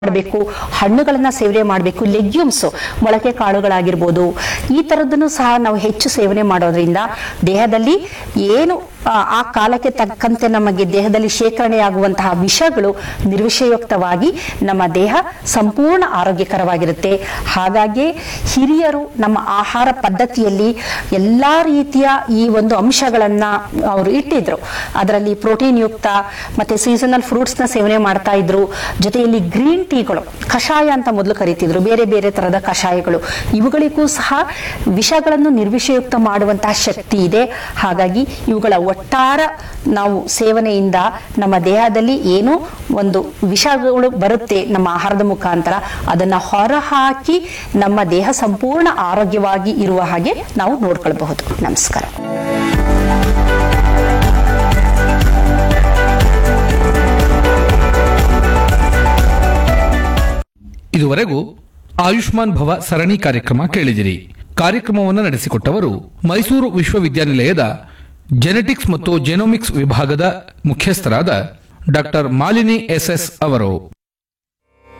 ಮಾಡಬೇಕು ಹಣ್ಣುಗಳನ್ನ ಸೇವನೆ ಮಾಡಬೇಕು ಲೆಗ್ಯೂಮ್ಸ್ ಮೊಳಕೆ ಕಾಳುಗಳಾಗಿರ್ಬೋದು ಈ ತರದನ್ನು ಸಹ ನಾವು ಹೆಚ್ಚು ಸೇವನೆ ಮಾಡೋದ್ರಿಂದ ದೇಹದಲ್ಲಿ ಏನು ಆ, ಆ ಕಾಲಕ್ಕೆ ತಕ್ಕಂತೆ ನಮಗೆ ದೇಹದಲ್ಲಿ ಶೇಖರಣೆಯಾಗುವಂತಹ ವಿಷಗಳು ನಿರ್ವಿಷಯುಕ್ತವಾಗಿ ನಮ್ಮ ದೇಹ ಸಂಪೂರ್ಣ ಆರೋಗ್ಯಕರವಾಗಿರುತ್ತೆ ಹಾಗಾಗಿ ಹಿರಿಯರು ನಮ್ಮ ಆಹಾರ ಪದ್ಧತಿಯಲ್ಲಿ ಎಲ್ಲಾ ರೀತಿಯ ಈ ಒಂದು ಅಂಶಗಳನ್ನ ಅವರು ಇಟ್ಟಿದ್ರು ಅದರಲ್ಲಿ ಪ್ರೋಟೀನ್ ಯುಕ್ತ ಮತ್ತೆ ಸೀಸನಲ್ ಫ್ರೂಟ್ಸ್ ನ ಸೇವನೆ ಮಾಡ್ತಾ ಇದ್ರು ಜೊತೆಯಲ್ಲಿ ಗ್ರೀನ್ ಟೀಗಳು ಕಷಾಯ ಅಂತ ಮೊದಲು ಕರಿತಿದ್ರು ಬೇರೆ ಬೇರೆ ತರದ ಕಷಾಯಗಳು ಇವುಗಳಿಗೂ ಸಹ ವಿಷಗಳನ್ನು ನಿರ್ವಿಷಯುಕ್ತ ಮಾಡುವಂತಹ ಶಕ್ತಿ ಇದೆ ಹಾಗಾಗಿ ಇವುಗಳ ಒಟ್ಟಾರ ನಾವು ಸೇವನೆಯಿಂದ ನಮ್ಮ ದೇಹದಲ್ಲಿ ಏನು ಒಂದು ವಿಷಗಳು ಬರುತ್ತೆ ನಮ್ಮ ಆಹಾರದ ಮುಖಾಂತರ ಅದನ್ನ ಹೊರಹಾಕಿ ನಮ್ಮ ದೇಹ ಸಂಪೂರ್ಣ ಆರೋಗ್ಯವಾಗಿ ಇರುವ ಹಾಗೆ ನಾವು ನೋಡ್ಕೊಳ್ಬಹುದು ನಮಸ್ಕಾರ ಇದುವರೆಗೂ ಆಯುಷ್ಮಾನ್ ಭವ ಸರಣಿ ಕಾರ್ಯಕ್ರಮ ಕೇಳಿದಿರಿ ಕಾರ್ಯಕ್ರಮವನ್ನು ನಡೆಸಿಕೊಟ್ಟವರು ಮೈಸೂರು ವಿಶ್ವವಿದ್ಯಾನಿಲಯದ ಜೆನೆಟಿಕ್ಸ್ ಮತ್ತು ಜೆನೋಮಿಕ್ಸ್ ವಿಭಾಗದ ಮುಖ್ಯಸ್ಥರಾದ ಡಾಕ್ಟರ್ ಮಾಲಿನಿ ಎಸ್ಎಸ್ ಅವರು